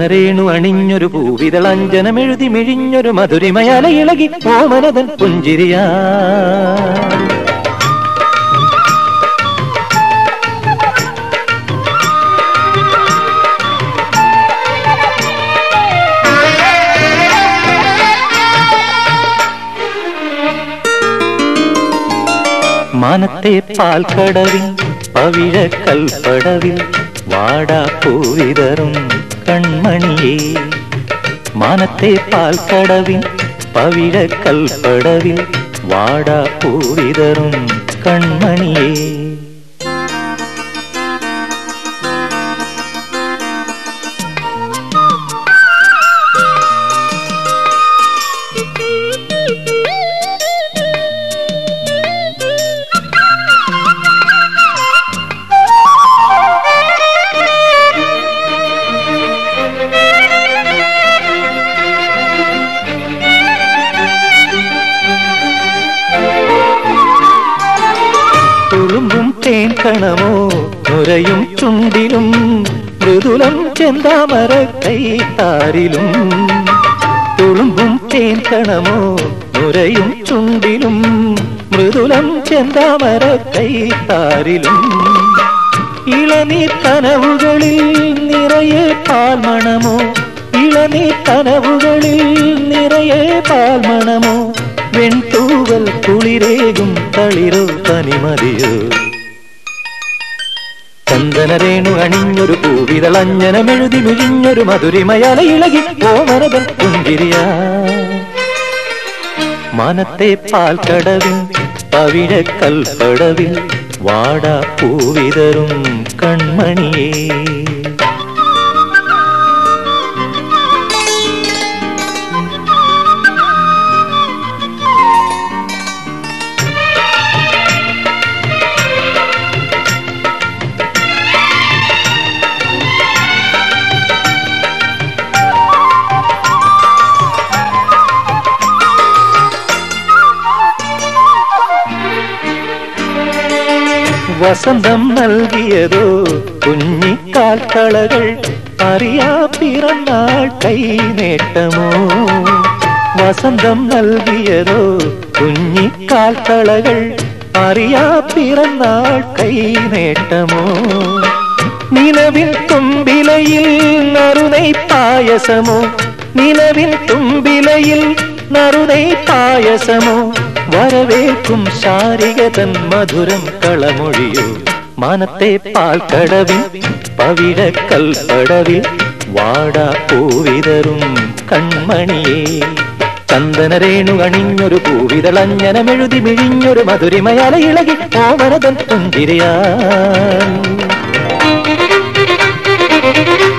ചന്ദനരേണു അണിഞ്ഞൊരു പൂവിതളഞ്ജനമെഴുതി മിഴിഞ്ഞൊരു മധുരിമയാല ഇളകി ഓമനതൻ പുഞ്ചിരിയാ മാനത്തെ പാൽക്കടവിൽ പവിഴ കൽപ്പടവിൽ വാടാ പൂവിതറും കൺമണിയേ മാനത്തെ പാൽക്കടവിൽ പവിഴ കൽപ്പടവിൽ വാടാ പൂവിതറും കൺമണിയേ തുളുമ്പും തേൻ കണമോ നുരയും ചുണ്ടിലും മൃദുലം ചെന്താമര കൈത്താരിലും തുളുമ്പും തേൻ കണമോ നുരയും ചുണ്ടിലും മൃദുലം ചെന്താമര കൈത്താരിലും ഇളനീ കനവുകളിൽ നിറയെ പാൽമണമോ ഇളനീ കനവുകളിൽ നിറയെ പാൽമണമോ വെൺതൂവൽ കുളിരേകും തളിരോ തനിമതിയോ ചന്ദനരേണു അണിഞ്ഞൊരു പൂവിതളഞ്ഞനമെഴുതി മിഴിഞ്ഞൊരു മധുരിമയാല ഇളകി ഓമരതൻ പുഞ്ചിരിയാ മനത്തെ പാൽക്കടവിൽ പവിഴ കൽപ്പടവിൽ വാടാ പൂവിതറും കൺമണിയേ വസന്തം നൽകിയതോ കുഞ്ഞിക്കാൽക്കളകൾ അറിയാ പിറന്നാൾ കൈനേട്ടമോ വസന്തം നൽകിയതോ കുഞ്ഞിക്കാൽക്കളകൾ അറിയാ പിറന്നാൾ കൈനേട്ടമോ നിലവിൽ തുമ്പിലയിൽ നറുനൈ പായസമോ നിലവിൽ തുമ്പിലയിൽ നറുനൈ പായസമോ വരവേൽക്കും ശാരികതൻ മധുരം കളമൊഴിയോ മാനത്തെ പാൽക്കടവിൽ പവിഴ കൽപ്പടവിൽ വാടാ പൂവിതറും കൺമണിയേ ചന്ദനരേണു അണിഞ്ഞൊരു പൂവിതളഞ്ഞനമെഴുതി മിഴിഞ്ഞൊരു മധുരിമയാല ഇളകി ഓമനതൻ പുഞ്ചിരിയാ